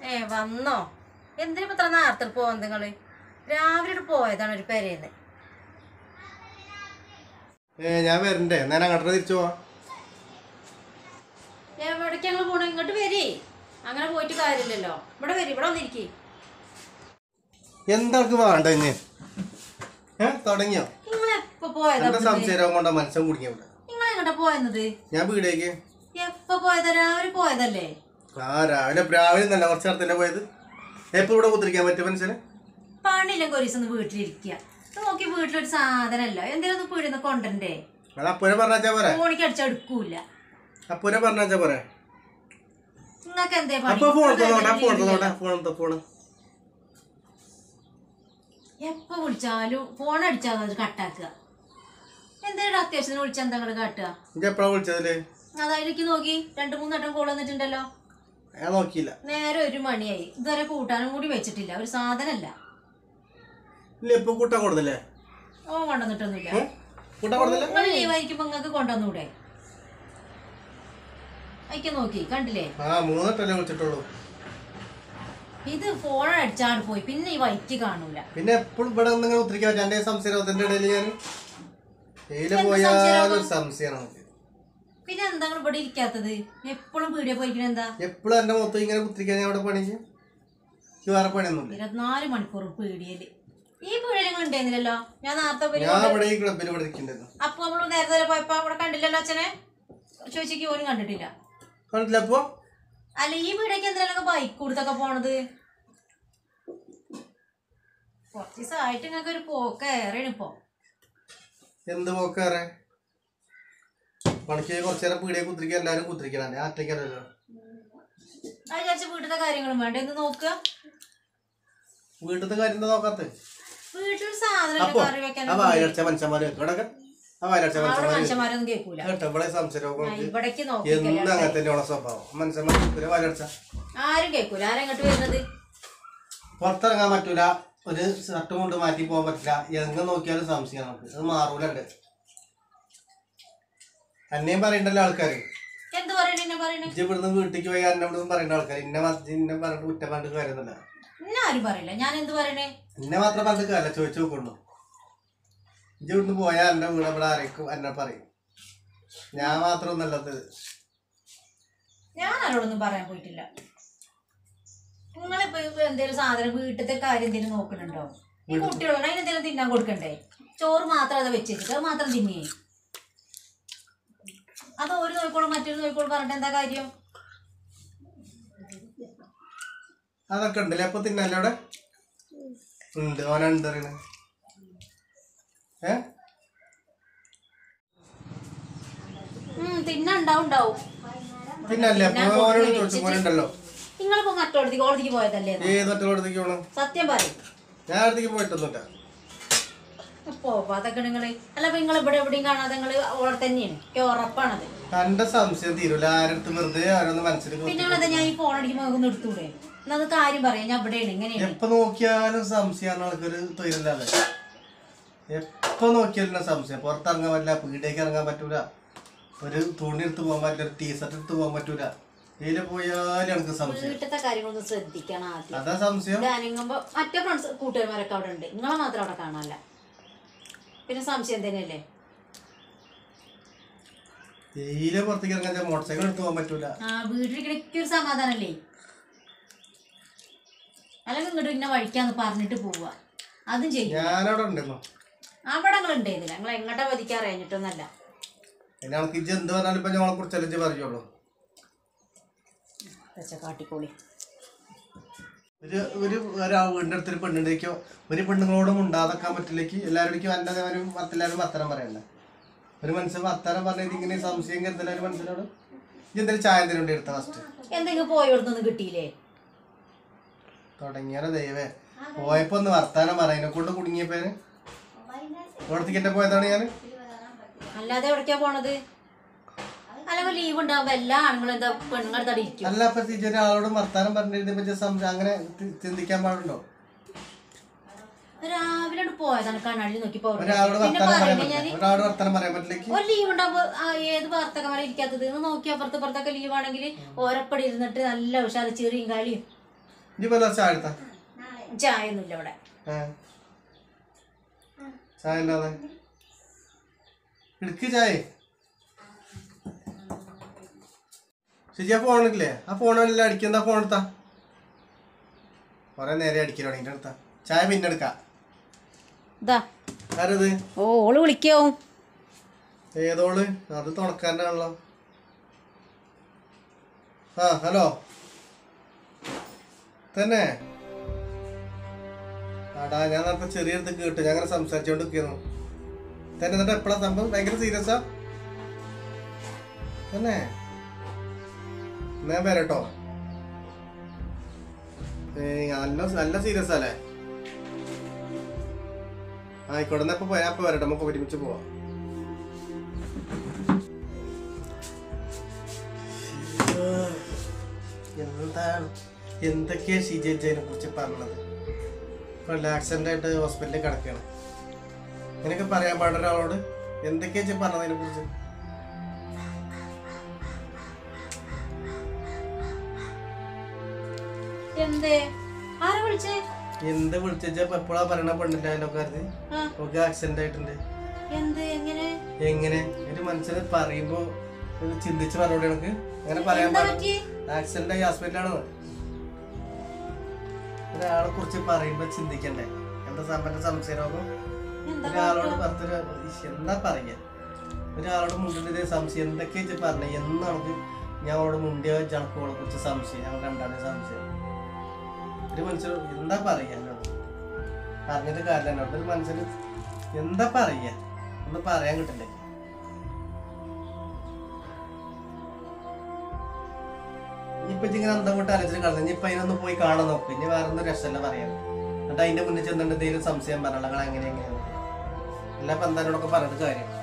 ഏ വന്നോ എന്തിനാ ഇപ്പൊ ഇത്ര നേരത്തെ പോവാൻ നിങ്ങള് രാവിലെ ഇട്ട് പോയതാണ് ഒരു പെരേന്ന് ഏ ഞാൻ വരണ്ടേ ഞാൻ അങ്ങോട്ട് തിരിച്ചു പോവാ എവിടേക്ക് ഞങ്ങൾ പോണ ഇങ്ങോട്ട് വരി അങ്ങനെ പോയിട്ട് കാര്യമില്ലല്ലോ ഇവിടെ വരി ഇവിടെ വന്നിരിക്കേ എന്താൾക്ക് വേണ്ട ഇനി ഏ തുടങ്ങിയോ നിങ്ങൾ എപ്പോ പോയതാ എന്റെ സംശയം കൊണ്ടാ മനുഷ്യൻ കുടുങ്ങിയ ഇവിടെ നിങ്ങൾ എങ്ങോട്ടാ പോയത് ഞാൻ വീടേക്ക് എപ്പോ പോയതാ രാവിലെ പോയതല്ലേ ആ രാവിലെ രാവിലെ നല്ല കുറച്ച് നേരത്തല്ലേ പോയത് എപ്പോ ഇവിടെ കുത്തിരിക്കാൻ പറ്റും മനുഷ്യന് പണിയില്ലെങ്കിൽ ഒരു ദിവസം ഒന്ന് വീട്ടിലിരിക്കുക ഇത് നോക്കി വീട്ടിലൊരു സാധനമല്ല എന്തിനൊന്ന് പീടുന്ന കൊണ്ടണ്ടേ അത് അപ്പൂനെ പറഞ്ഞാച്ചാ പോരെ ഫോണിക്ക് അടിച്ചാൽ എടുക്കൂല അപ്പൂനെ പറഞ്ഞാച്ചാ പോരെ നിങ്ങൾക്ക് എന്തേ അപ്പൊ ഫോൺ തന്നോട്ടെ ഫോൺ പണി തന്നോട്ടെ ഫോൺ തോ ഫോൺ എപ്പോ വിളിച്ചാലും ഫോൺ അടിച്ചാൽ അത് കട്ടാക്കുക എന്തെങ്കിലും അത്യാവശ്യത്തിന് വിളിച്ചാൽ എന്താ അങ്ങോട്ട് കാട്ടുക ഇജ്ജ് എപ്പോഴാ വിളിച്ചതില് അതായിരിക്കും നോക്കി രണ്ട് മൂന്ന് വട്ടം കോൾ വന്നിട്ടുണ്ടല്ലോ ഞാൻ നോക്കിയില്ല നേരെ ഒരു മണിയായി ഇതുവരെ കൂട്ടാനും കൂടി വെച്ചിട്ടില്ല ഒരു സാധനമല്ല ഇല്ല ഇപ്പൊ കൂട്ടാൻ കൊടുത്തില്ലേ ഓൻ കൊണ്ടുവന്നിട്ടൊന്നുമില്ല ഏ? കൂട്ടാൻ കൊടുത്തില്ല നിങ്ങൾ ലീവായിരിക്കുമ്പോ നിങ്ങൾക്ക് കൊണ്ടുവന്നൂടെ അയക്ക് നോക്കി കണ്ടില്ലേ ആ മൂന്നെട്ടല്ലേ വിളിച്ചിട്ടുള്ളൂ ഇത് ഫോൺ അടിച്ചാണ്ട് പോയി പിന്നെ ഈ വൈറ്റ് കാണൂല പിന്നെ എപ്പോഴും ഇവിടെ നിങ്ങൾ ഉത്തരിക്കാൻ പറ്റും എന്റെ സംശയത്തിന്റെ ഇടയിൽ ഞാൻ ഏതില് പോയാലും ഒരു സംശയമാണ് നമുക്ക് പിന്നെ എന്താ നിങ്ങൾ ഇവിടെ ഇരിക്കാത്തത് എപ്പോഴും വീഡിയോ പോയിരിക്കണ എന്താ എപ്പോഴും എന്റെ മൊത്തം ഇങ്ങനെ കുത്തിരിക്കാൻ ഞാൻ അവിടെ പണിക്ക് എനിക്ക് വേറെ പണിയൊന്നുമില്ല ഇരുപത്തിനാല് മണിക്കൂർ പീടിയല് ഈ പീടിയൽ നിങ്ങൾ ഉണ്ടായിരുന്നില്ലല്ലോ ഞാൻ നേരത്തെ പോയി ഞാൻ ഇവിടെ ഈ ക്ലബിൽ ഇവിടെ ഇരിക്കണ്ടായിരുന്നു അപ്പൊ നമ്മൾ നേരത്തെ വരെ പോയപ്പോ അവിടെ കണ്ടില്ലല്ലോ അച്ഛനെ ചോദിച്ചേക്ക് പോലും കണ്ടിട്ടില്ല കണ്ടില്ല അപ്പൊ അല്ല ഈ വീടേക്ക് എന്തിനാ ബൈക്ക് കൊടുത്തൊക്കെ പോണത് കുറച്ച് ദിവസമായിട്ട് നിങ്ങൾക്ക് ഒരു പോക്ക് ഏറെയാണ് ഇപ്പൊ എന്ത് പോക്കാറെ പണിക്ക് കുറച്ചു നേരം പീടിയെ കുത്തിരിക്കാൻ എല്ലാരും കുത്തിരിക്കണം ഞാൻ ഒറ്റയ്ക്കല്ലല്ലോ അത് വിചാരിച്ച വീട്ടിലത്തെ കാര്യങ്ങളും വേണ്ട എന്ന് നോക്കുക വീട്ടിലത്തെ കാര്യം എന്താ നോക്കാത്ത വീട്ടിൽ സാധനം അപ്പൊ കറി വെക്കാൻ ആ വായിലടിച്ച മനുഷ്യന്മാര് ഇവിടെ ആ വായിലടിച്ച അവിടെ മനുഷ്യന്മാര് മനുഷ്യന്മാരൊന്നും കേൾക്കൂല കേട്ടോ ഇവിടെ സംശയം ആ, ഇവിടേക്ക് നോക്കി എന്ത് അങ്ങനെ തന്നെയുള്ള സ്വഭാവം മനുഷ്യന്മാർ വായിലടിച്ച ആരും കേൾക്കൂല ആരും ഇങ്ങോട്ട് വരുന്നത് പുറത്തിറങ്ങാൻ പറ്റൂല ഒരു ഷർട്ട് കൊണ്ട് മാറ്റി പോകാൻ പറ്റില്ല എങ്ങനെ നോക്കിയാലും സംശയം നമുക്ക് അത് മാറൂലുണ്ട് എന്നെയും പറയണ്ടല്ലോ ആൾക്കാര് എന്ത് പറയണേ എന്നെ പറയണേ ഇജ്ജ് ഇവിടുന്ന് വീട്ടിലേക്ക് പോയി എന്നെ ഇവിടുന്ന് പറയേണ്ട ആൾക്കാർ ഇന്നെ മറിച്ച് ഇന്നെ പറഞ്ഞിട്ട് കുറ്റം പറഞ്ഞിട്ട് കാര്യമൊന്നുമില്ല എന്നെ ആരും പറയില്ല ഞാൻ എന്ത് പറയണേ എന്നെ മാത്രം പറഞ്ഞിട്ട് കാര്യമില്ല ചോദിച്ചു നോക്കുള്ളൂ ഇജ്ജ് ഇവിടുന്ന് പോയാൽ എന്റെ വീട് ഇവിടെ ആരേക്കും എന്നെ പറയും ഞാൻ മാത്രം ഒന്നല്ലത് ഞാൻ ആരോടൊന്നും പറയാൻ പോയിട്ടില്ല നിങ്ങളിപ്പോ ഇപ്പൊ എന്തേലും സാധനം വീട്ടിലത്തെ കാര്യം എന്തെങ്കിലും നോക്കുന്നുണ്ടോ ഈ കുട്ടികളോട് അതിന് എന്തെങ്കിലും തിന്നാൻ കൊടുക്കണ്ടേ ചോറ് മാത്രം അത് വെച്ചിട്ട് അത് മാത്രം തിന്നേ അത് ഒരു നോക്കോളും മറ്റൊരു നോക്കോളും പറഞ്ഞിട്ട് എന്താ കാര്യം അതൊക്കെ ഉണ്ടല്ലേ അപ്പൊ തിന്നല്ലേ അവിടെ ഉണ്ട് ഓനുണ്ട് അറിയണ ഏ ഉം, തിന്നാൻ ഉണ്ടാവും ഉണ്ടാവും പിന്നല്ലേ അപ്പൊ ഓനോട് ചോദിച്ചു പോലുണ്ടല്ലോ നിങ്ങളിപ്പോ മറ്റോടത്തേക്ക് കോടതിക്ക് പോയതല്ലേ എന്ന്? ഏത് മറ്റുള്ളടത്തേക്ക് പോകണം സത്യം പറയും ഞാൻ അടുത്തേക്ക് പോയിട്ടൊന്നുമില്ല പോവാതൊക്കെ നിങ്ങള് അല്ല ഇപ്പൊ നിങ്ങൾ ഇവിടെ എവിടെയും കാണാതെ നിങ്ങള് അവിടെ തന്നെയാണ് എനിക്ക് ഉറപ്പാണത് എന്റെ സംശയം തീരൂല ആരടുത്ത് വെറുതെ ആരൊന്ന് മനസ്സിൽ പിന്നെ നിങ്ങളത് ഞാൻ ഈ ഫോൺ അടിക്കുമ്പോൾ ഒന്ന് എടുത്തൂടെ എന്നാ അത് കാര്യം പറയാം ഞാൻ ഇവിടെയാണ് ഇങ്ങനെയാണ് എപ്പൊ നോക്കിയാലും സംശയമാണ് ആൾക്കൊരു തൊഴിലല്ലാതെ എപ്പൊ നോക്കിയാലും സംശയം പുറത്തിറങ്ങാൻ പറ്റില്ല പീടിയേക്ക് ഇറങ്ങാൻ പറ്റൂല ഒരു തുണി എടുത്ത് പോകാൻ പറ്റില്ല ഒരു ടീഷർട്ട് എടുത്ത് പോകാൻ പറ്റൂല ഇതില് പോയാലും എനിക്ക് സംശയം വീട്ടിലത്തെ കാര്യങ്ങളൊന്ന് ശ്രദ്ധിക്കണം ആദ്യം അതാ സംശയം ഇത് അനങ്ങുമ്പോ മറ്റേ ഫ്രണ്ട്സ് കൂട്ടുകാരന്മാരൊക്കെ അവിടെ ഉണ്ട് നിങ്ങളെ മാത്രം അവിടെ കാണാനല്ല പിന്നെ സംശയം തന്നെയല്ലേ തീരെ പുറത്തേക്ക് ഇറങ്ങാൻ മോട്ടോർ സൈക്കിൾ എടുത്ത് പോകാൻ പറ്റൂല ആ വീട്ടിലിരിക്കണ ഒരു സമാധാനല്ലേ അല്ലെങ്കിൽ ഇങ്ങോട്ട് ഇന്ന വഴിക്കാന്ന് പറഞ്ഞിട്ട് പോവുക അതും ചെയ്യും ഞാനവിടെ ഉണ്ടെന്നു അവിടെ നിങ്ങൾ ഉണ്ടായിരുന്നില്ല നിങ്ങൾ എങ്ങോട്ടാ പതിക്കാൻ അറിഞ്ഞിട്ടൊന്നല്ല പിന്നെ ആൾക്ക് ഇജ്ജ് എന്ത് പറഞ്ഞാലും ഇപ്പൊ ഞങ്ങളെ കുറിച്ചല്ലേ ഇജ്ജ് പറയുള്ളൂ വെച്ച കാട്ടിക്കോളി ഒരു ഒരു ഒരാ വീടിന്റെ അടുത്തൊരു പെണ്ണുണ്ടേക്കോ ഒരു പെണ്ണുങ്ങളോടും ഉണ്ടാതാക്കാൻ പറ്റില്ലേക്ക് എല്ലാവരുടെയും എൻ്റെ ഒരു പത്തെല്ലാവരും വർത്തനം പറയണ്ടേ ഒരു മനുഷ്യൻ വർത്തനം പറഞ്ഞത് ഇങ്ങനെ സംശയം കരുതല ഒരു മനുഷ്യനോട് ഇജ്ജ് എന്തെങ്കിലും ചായ എന്തെങ്കിലും ഉണ്ട് എടുത്ത ഫസ്റ്റ് എന്തെങ്കിലും പോയോടത്തൊന്നും കിട്ടിയില്ലേ തുടങ്ങിയാലോ ദൈവേ പോയപ്പോ ഒന്ന് വർത്താനം പറയുന്നെ കൊണ്ട് കുടുങ്ങിയ പേര് ഇവിടത്തേക്ക് എന്നെ പോയതാണ് ഞാൻ അല്ലാതെ എവിടേക്കാ പോണത് അല്ലെങ്കിൽ ലീവ് ഉണ്ടാവുമ്പോ എല്ലാ ആണുങ്ങളും എന്താ പെണ്ണുങ്ങളുടെ തടി ഇരിക്കും അല്ല അപ്പൊ ഇജ്ജ് ഒരാളോടും വർത്താനം പറഞ്ഞിരുന്നപ്പോ ഇജ്ജ് സംശയം അങ്ങനെ തി- ചിന്തിക്കാൻ പാടുണ്ടോ രാവിലെ അങ്ങട് പോയതാണ് കണ്ണാടി നോക്കി പോയത് ഒരാളോട് പിന്നെ വർത്താനം പറയാൻ പറയണേ ഞാൻ പറ്റില്ല ഒരാളോട് വർത്താനം പറയാൻ പറ്റില്ലേക്ക് ഒരു ലീവ് ഉണ്ടാവുമ്പോ ആ, ഏത് വാർത്തകമാരെ ഇരിക്കാത്തത് എന്ന് നോക്കി അപ്പുറത്ത് ഇപ്പുറത്തൊക്കെ ലീവ് ആണെങ്കിൽ ഓരപ്പടി ഇരുന്നിട്ട് നല്ല ഉഷാറ് ചെറിയും കളിയും ഇനി പോലെ ചായ എടുത്താ ചായ ഒന്നുമില്ല ഇവിടെ ഏ ചായ ഇല്ലാതെ എടുക്ക് ചായ ശരി ആ ഫോണില്ലേ ആ ഫോണില്ല അടിക്കുന്ന ഫോൺ എടുത്താ കൊറേ നേരെ അടിക്കലോ അതിൻ്റെ അടുത്താ ചായ പിന്നെ എടുക്കാം ഇതാ ആരത് ഓ ഓള് വിളിക്കാവും ഏതോള് അത് തുണക്കാരനാണല്ലോ ആ ഹലോ തന്നെ ആടാ ഞാൻ നേരത്തെ ചെറിയ അടുത്ത് കേട്ടു ഞാൻ അങ്ങനെ സംസാരിച്ചോണ്ട് നിൽക്കുന്നു തന്നെ എന്നിട്ട് എപ്പോഴാ സംഭവം ഭയങ്കര സീരിയസാ തന്നെ എന്നാ ഞാൻ വരട്ടോ ഏയ് നല്ല നല്ല സീരിയസ് അല്ലേ ആയിക്കോട്ടെ എന്നാ ഇപ്പൊ പോയാ ഇപ്പൊ വരട്ടെ നമുക്ക് ഒരുമിച്ച് പോവാം എന്താണ് എന്തൊക്കെയാ ഷിജേജിനെ കുറിച്ച് പറഞ്ഞത് ഇപ്പൊ ആക്സിഡന്റ് ആയിട്ട് ഹോസ്പിറ്റലിൽ കിടക്കുകയാണ് നിനക്ക് പറയാൻ പാടില്ല ഒരാളോട് എന്തൊക്കെയാ ചെ പറഞ്ഞതിനെ കുറിച്ച് എന്തേ ആരാ വിളിച്ചേ എന്ത് വിളിച്ചാ എപ്പോഴാ പറയണ പെണ്ണിന്റെ അയലോക്കാരത്ത് ആ ഒക്കെ ആക്സിഡന്റ് ആയിട്ടുണ്ട് എന്ത് എങ്ങനെ എങ്ങനെ ഒരു മനുഷ്യന് പറയുമ്പോ ഒന്ന് ചിന്തിച്ച് പറഞ്ഞോടെ എനിക്ക് അങ്ങനെ പറയാൻ എന്താ പാടില്ല പറ്റിയേ ആക്സിഡന്റ് ആയി ഹോസ്പിറ്റലാണ് ഒരാളെ കുറിച്ച് പറയുമ്പോ ചിന്തിക്കണ്ടേ എന്താ സമ്പന്ന സംശയരോഗം എന്താ ഒരാളോട് പറഞ്ഞൊരു എന്താ പറയാ ഒരാളോട് മുണ്ടിന്റെ സംശയം എന്തൊക്കെയാ വെച്ച് പറഞ്ഞ എന്ന് നമുക്ക് ഞാൻ അവളോട് മുണ്ടിയ ജണക്കോളെ കുറിച്ച് സംശയം ഞങ്ങൾ രണ്ടാണ് സംശയം ഒരു മനുഷ്യർ എന്താ പറയാ എന്നോട് പറഞ്ഞിട്ട് കാര്യമില്ല എന്നോട് ഒരു മനുഷ്യന് എന്താ പറയാ ഒന്ന് പറയാൻ കിട്ടില്ലേ ഇനിയിപ്പൊ ഇങ്ങനെ അന്തം വിട്ട് ആലോചിച്ച് കളഞ്ഞു ഇനിയിപ്പൊ അതിനൊന്ന് പോയി കാണാൻ നോക്ക് ഇനി വേറെ ഒന്നും രസമല്ല പറയാൻ എന്നിട്ട് അതിന്റെ മുന്നിൽ ചെന്നിട്ട് എന്തെങ്കിലും സംശയം പറഞ്ഞാൽ അങ്ങനെ എങ്ങനെയാണ് എല്ലാ പന്താനോടൊക്കെ പറഞ്ഞിട്ട് കാര്യം